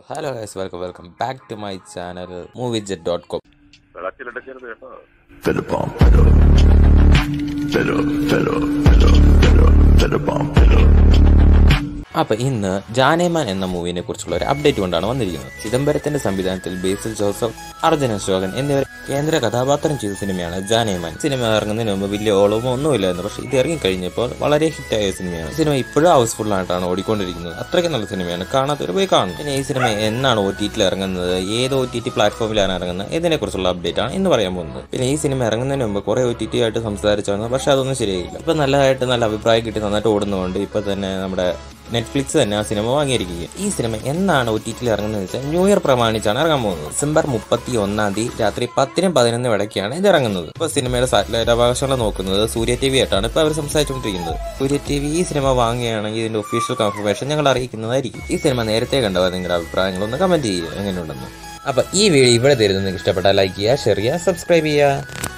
Hello guys welcome welcome back to my channel movie jet dot com വെള്ളത്തിലിടക്കരുത് കേട്ടോ Fiddle bomb fiddle. Fiddle, fiddle, fiddle, fiddle, fiddle bomb fiddle. അപ്പൊ ഇന്ന് ജാനേമാൻ എന്ന മൂവിനെ കുറിച്ചുള്ള ഒരു update കൊണ്ടാണ് വന്നിരിക്കുന്നത് ചിദംബരത്തിന്റെ സംവിധാനത്തിൽ ബേസിൽ ജോസഫ് അർജുൻ അശോകൻ എന്നിവർ കേന്ദ്ര കഥാപാത്രം ചെയ്ത സിനിമയാണ് ജാനേമാൻ സിനിമ ഇറങ്ങുന്നതിന് മുമ്പ് വലിയ ഓളമോ ഒന്നുമില്ലായിരുന്നു പക്ഷേ ഇത് ഇറങ്ങി കഴിഞ്ഞപ്പോൾ വളരെ ഹിറ്റായ സിനിമയാണ് സിനിമ ഇപ്പോഴും ഹൗസ്ഫുൾ ആയിട്ടാണ് ഓടിക്കൊണ്ടിരിക്കുന്നത് അത്രയ്ക്ക് നല്ല സിനിമയാണ് കാണാത്തവർ പോയി കാണും പിന്നെ ഈ സിനിമ എന്നാണ് ഒ ടി ടിയിൽ ഇറങ്ങുന്നത് ഏത് ഒ ടി ടി പ്ലാറ്റ്ഫോമിലാണ് ഇറങ്ങുന്നത് ഇതിനെക്കുറിച്ചുള്ള അപ്ഡേറ്റ് ആണ് ഇന്ന് പറയാൻ പോകുന്നത് പിന്നെ ഈ സിനിമ ഇറങ്ങുന്നതിന് മുമ്പ് കുറെ ഒ ടി ടി ആയിട്ട് സംസാരിച്ചാണ് പക്ഷെ അതൊന്നും ശരിയായില്ല ഇപ്പൊ നല്ലതായിട്ട് നല്ല അഭിപ്രായം കിട്ടി നന്നായിട്ട് ഓടുന്നതുകൊണ്ട് ഇപ്പൊ തന്നെ നമ്മുടെ നെറ്റ്ഫ്ലിക്സ് തന്നെ ആ സിനിമ വാങ്ങിയിരിക്കുക ഈ സിനിമ എന്നാണ് ഒ ടി ടിയിൽ ഇറങ്ങുന്നത് വെച്ചാൽ ന്യൂ ഇയർ പ്രമാണിച്ചാണ് ഇറങ്ങാൻ പോകുന്നത് ഡിസംബർ മുപ്പത്തി ഒന്നാം തീയതി രാത്രി പത്തിനും പതിനൊന്നും ഇടയ്ക്കാണ് ഇത് ഇറങ്ങുന്നത് ഇപ്പൊ സിനിമയുടെ സാറ്റലൈറ്റ് അവകാശങ്ങൾ നോക്കുന്നത് സൂര്യ ടി വി ആയിട്ടാണ് ഇപ്പൊ അവർ സംസാരിച്ചുകൊണ്ടിരിക്കുന്നത് സൂര്യ ടി വി ഈ സിനിമ വാങ്ങുകയാണെങ്കിൽ ഇതിന്റെ ഒഫീഷ്യൽ കൺഫർമേഷൻ ഞങ്ങൾ അറിയിക്കുന്നതായിരിക്കും ഈ സിനിമ നേരത്തെ കണ്ടവർ നിങ്ങളുടെ അഭിപ്രായങ്ങളൊന്ന് കമന്റ് ചെയ്യുക എങ്ങനെയുണ്ടെന്ന് അപ്പൊ ഈ വീഡിയോ ഇവിടെ തരുന്നത് നിങ്ങൾക്ക് ഇഷ്ടപ്പെട്ടാൽ ലൈക്ക് ചെയ്യുക ഷെയർ ചെയ്യുക സബ്സ്ക്രൈബ് ചെയ്യുക